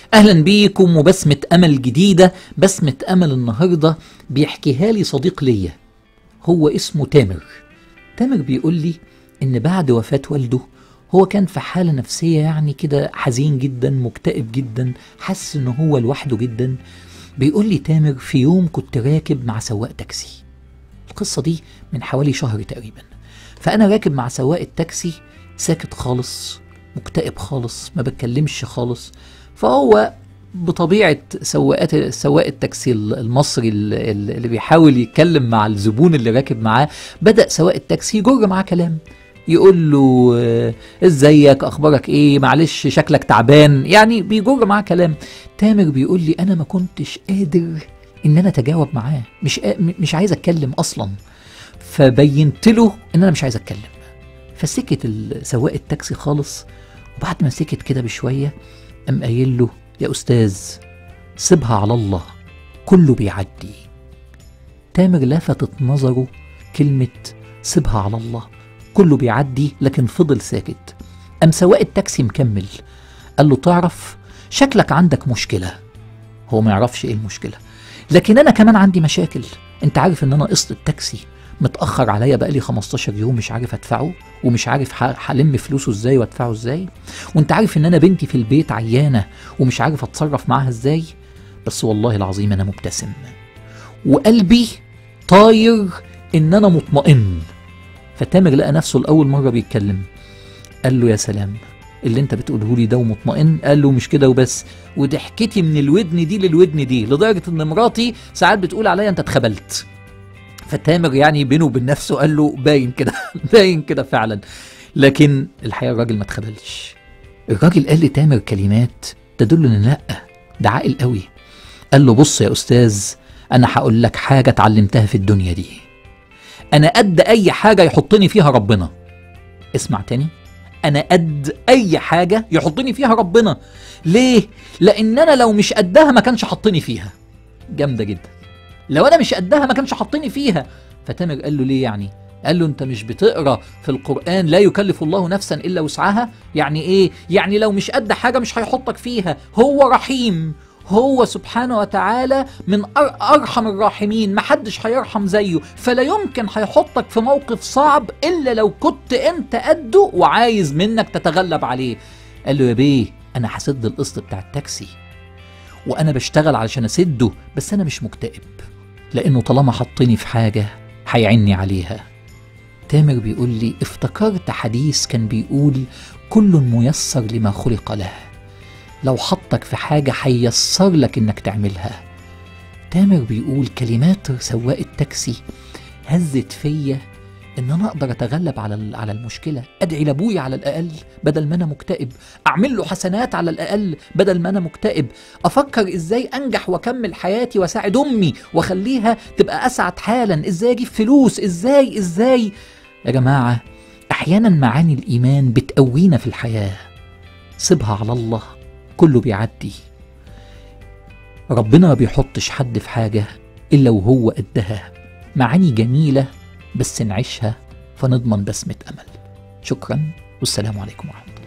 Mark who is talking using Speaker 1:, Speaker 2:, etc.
Speaker 1: اهلا بيكم وبسمة امل جديدة بسمة امل النهاردة بيحكيها لي صديق ليا هو اسمه تامر تامر بيقول لي ان بعد وفاة والده هو كان في حالة نفسية يعني كده حزين جدا مكتئب جدا حاسس ان هو لوحده جدا بيقول لي تامر في يوم كنت راكب مع سواق تاكسي القصة دي من حوالي شهر تقريبا فأنا راكب مع سواق التاكسي ساكت خالص مكتئب خالص ما بتكلمش خالص فهو بطبيعة سواقات سواق التاكسي المصري اللي اللي بيحاول يتكلم مع الزبون اللي راكب معاه بدأ سواق التاكسي يجر معاه كلام يقول له آه، ازيك اخبارك ايه معلش شكلك تعبان يعني بيجر معاه كلام تامر بيقول لي انا ما كنتش قادر ان انا اتجاوب معاه مش قا- مش عايز اتكلم اصلا فبينت له ان انا مش عايز اتكلم فسكت ال- سواق التاكسي خالص وبعد ما سكت كده بشويه قام قايل له يا استاذ سيبها على الله كله بيعدي تامر لفتت نظره كلمه سيبها على الله كله بيعدي لكن فضل ساكت قام سواق التاكسي مكمل قال له تعرف شكلك عندك مشكله هو ما يعرفش ايه المشكله لكن انا كمان عندي مشاكل انت عارف ان انا قسط التاكسي متاخر عليا بقالي 15 يوم مش عارف ادفعه ومش عارف ح- هلم فلوسه ازاي وادفعه ازاي وانت عارف ان انا بنتي في البيت عيانه ومش عارف اتصرف معاها ازاي بس والله العظيم انا مبتسم وقلبي طاير ان انا مطمئن فتامر لقى نفسه لاول مره بيتكلم قال له يا سلام اللي انت بتقوله لي ده ومطمئن قال له مش كده وبس وضحكتي من الودن دي للودن دي لدرجه ان مراتي ساعات بتقول عليا انت اتخبلت فتامر يعني بينه وبين نفسه قال له باين كده باين كده فعلا لكن الحقيقه الراجل ما اتخبلش الراجل قال لتامر كلمات تدل ان لا ده عاقل قوي قال له بص يا استاذ انا هقول لك حاجه اتعلمتها في الدنيا دي انا قد اي حاجه يحطني فيها ربنا اسمع تاني انا قد اي حاجه يحطني فيها ربنا ليه لان انا لو مش قدها ما كانش حطني فيها جامده جدا لو انا مش قدها ما كانش حطني فيها فتامر قال له ليه يعني قال له انت مش بتقرا في القران لا يكلف الله نفسا الا وسعها يعني ايه يعني لو مش قد حاجه مش هيحطك فيها هو رحيم هو سبحانه وتعالى من أر- ارحم الراحمين محدش هيرحم زيه فلا يمكن هيحطك في موقف صعب الا لو كنت انت قده وعايز منك تتغلب عليه قال له يا بيه انا هسد القسط بتاع التاكسي وانا بشتغل علشان اسده بس انا مش مكتئب لانه طالما حطني في حاجه هيعني عليها تامر بيقول لي افتكرت حديث كان بيقول كل ميسر لما خلق له لو حطك في حاجه هيسر لك انك تعملها تامر بيقول كلمات سواق التاكسي هزت فيا ان انا اقدر اتغلب على ال- على المشكله ادعي لابويا على الاقل بدل ما انا مكتئب اعمل له حسنات على الاقل بدل ما انا مكتئب افكر ازاي انجح واكمل حياتي واساعد امي واخليها تبقى اسعد حالا ازاي اجيب فلوس ازاي ازاي يا جماعه احيانا معاني الايمان بتقوينا في الحياه سيبها على الله كله بيعدي ربنا ما بيحطش حد في حاجه الا وهو قدها معاني جميله بس نعيشها فنضمن بسمه امل شكرا والسلام عليكم ورحمه الله